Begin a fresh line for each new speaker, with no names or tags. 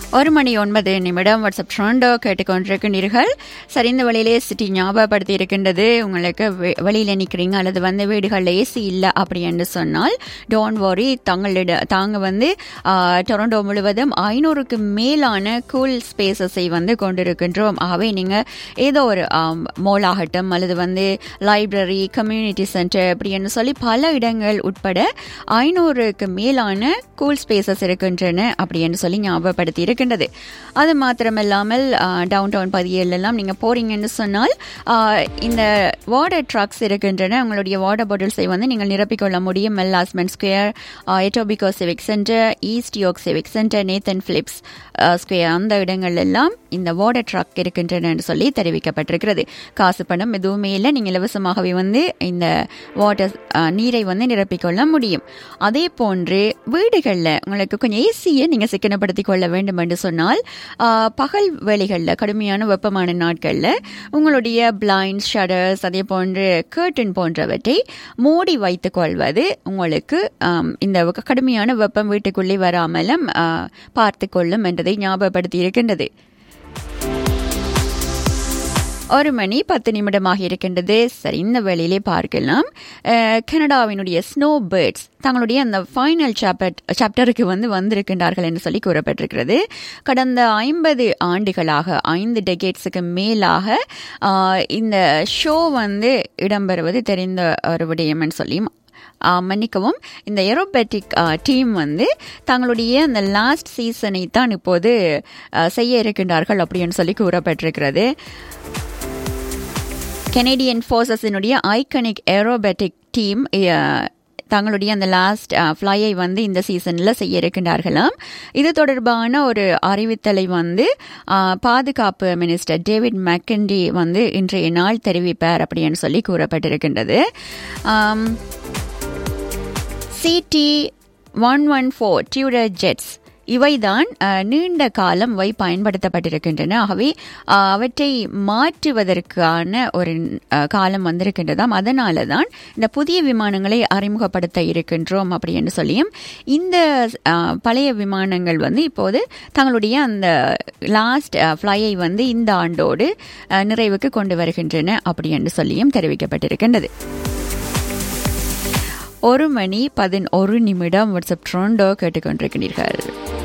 ஒரு மணி ஒன்பது நிமிடம் வாட்ஸ்அப் ட்ரோண்டோ கேட்டுக்கொண்டிருக்கிறீர்கள் சரி இந்த வழியிலே சிட்டி ஞாபகப்படுத்தி இருக்கின்றது உங்களுக்கு வெ- வெளியில நிக்கிறீங்க அல்லது வந்து வீடுகளில் ஏசி இல்லை அப்படி என்று சொன்னால் டோன்ட் வரி தங்களிட தாங்க வந்து ஆ, டொரண்டோ முழுவதும் ஐநூறுக்கு மேலான கூல் ஸ்பேசஸை வந்து கொண்டிருக்கின்றோம் ஆகவே நீங்க ஏதோ ஒரு மால் ஆகட்டும் அல்லது வந்து லைப்ரரி கம்யூனிட்டி சென்டர் அப்படின்னு சொல்லி பல இடங்கள் உட்பட ஐநூறுக்கு மேலான கூல் ஸ்பேசஸ் இருக்கின்றன அப்படின்னு சொல்லி ஞாபகப்படுத்தி இருக்கின்றது அது மாத்திரமில்லாமல் டவுன் டவுன் பகுதிகளெல்லாம் நீங்கள் போறீங்கன்னு சொன்னால் ஆ, இந்த வாட்டர் ட்ரக்ஸ் இருக்கின்றன உங்களுடைய வாட்டர் பாட்டில்ஸை வந்து நீங்கள் நிரப்பிக்கொள்ள முடியும் Mel Lastman square Etobicoke civic centre East York civic centre Nathan Phillips square அந்த இடங்கள் எல்லாம் இந்த வாட்டர் ட்ரக் இருக்கின்றன என்று சொல்லி தெரிவிக்கப்பட்டிருக்கிறது காசு பணம் எதுவுமே இல்லை நீங்கள் இலவசமாகவே வந்து இந்த வாட்டர் நீரை வந்து நிரப்பிக்கொள்ள முடியும் அதே போன்று வீடுகளில் உங்களுக்கு கொஞ்சம் ஏசியை நீங்கள் சிக்கனப்படுத்திக் கொள்ள வேண்டும் என்று சொன்னால் ஆ, பகல் வேளைகளில் கடுமையான வெப்பமான நாட்களில் உங்களுடைய பிளைண்ட்ஸ் ஷட்டர்ஸ் அதே போன்று கர்டன் போன்றவற்றை மூடி வைத்துக் கொள்வது உங்களுக்கு ஆம், இந்த கடுமையான வெப்பம் வீட்டுக்குள்ளே வராமலும் ஆ, பார்த்துக் கொள்ளும் என்றதை ஞாபகப்படுத்தி இருக்கின்றது ஒரு மணி பத்து நிமிடமாக இருக்கின்றது சரி இந்த வேளையிலே பார்க்கலாம் அஹ், கனடாவினுடைய ஸ்னோ பேர்ட்ஸ் தங்களுடைய அந்த ஃபைனல் சாப்டர் சாப்டருக்கு வந்து வந்திருக்கின்றார்கள் என்று சொல்லி கூறப்பட்டிருக்கிறது கடந்த ஐம்பது ஆண்டுகளாக ஐந்து டெகேட்ஸுக்கு மேலாக ஆஹ், இந்த ஷோ வந்து இடம்பெறுவது தெரிந்த ஒரு விடயம்னு சொல்லியும் ஆ, மன்னிக்கவும் இந்த ஏரோபேட்டிக் டீம் வந்து தங்களுடைய அந்த லாஸ்ட் சீசனை தான் இப்போது ஆ, செய்ய இருக்கின்றார்கள் அப்படின்னு சொல்லி கூறப்பட்டிருக்கிறது கெனடியன் ஃபோர்ஸஸினுடைய ஐக்கனிக் ஏரோபேட்டிக் டீம் தங்களுடைய அந்த லாஸ்ட் ஃப்ளையை வந்து இந்த சீசனில் செய்ய இருக்கின்றார்களாம் இது தொடர்பான ஒரு அறிவித்தலை வந்து அஹ், பாதுகாப்பு மினிஸ்டர் டேவிட் மெக்கண்டி வந்து இன்றைய நாள் தெரிவிப்பார் அப்படின்னு சொல்லி கூறப்பட்டிருக்கின்றது ஆம், CT one one four Tutor jets இவைதான் அஹ், நீண்ட காலம் வை பயன்படுத்தப்பட்டிருக்கின்றன ஆகவே அஹ், அவற்றை மாற்றுவதற்கான ஒரு அஹ், காலம் வந்திருக்கின்றதாம் அதனால தான் இந்த புதிய விமானங்களை அறிமுகப்படுத்த இருக்கின்றோம் அப்படி என்று சொல்லியும் இந்த அஹ், பழைய விமானங்கள் வந்து இப்போது தங்களுடைய அந்த லாஸ்ட் ஃப்ளையை வந்து இந்த ஆண்டோடு அஹ், நிறைவுக்கு கொண்டு வருகின்றன அப்படி என்று சொல்லியும் தெரிவிக்கப்பட்டிருக்கின்றது ஒரு மணி பதினொரு நிமிடம் வாட்ஸ்அப் ட்ரோண்டோ கேட்டுக்கொண்டிருக்கிறீர்கள்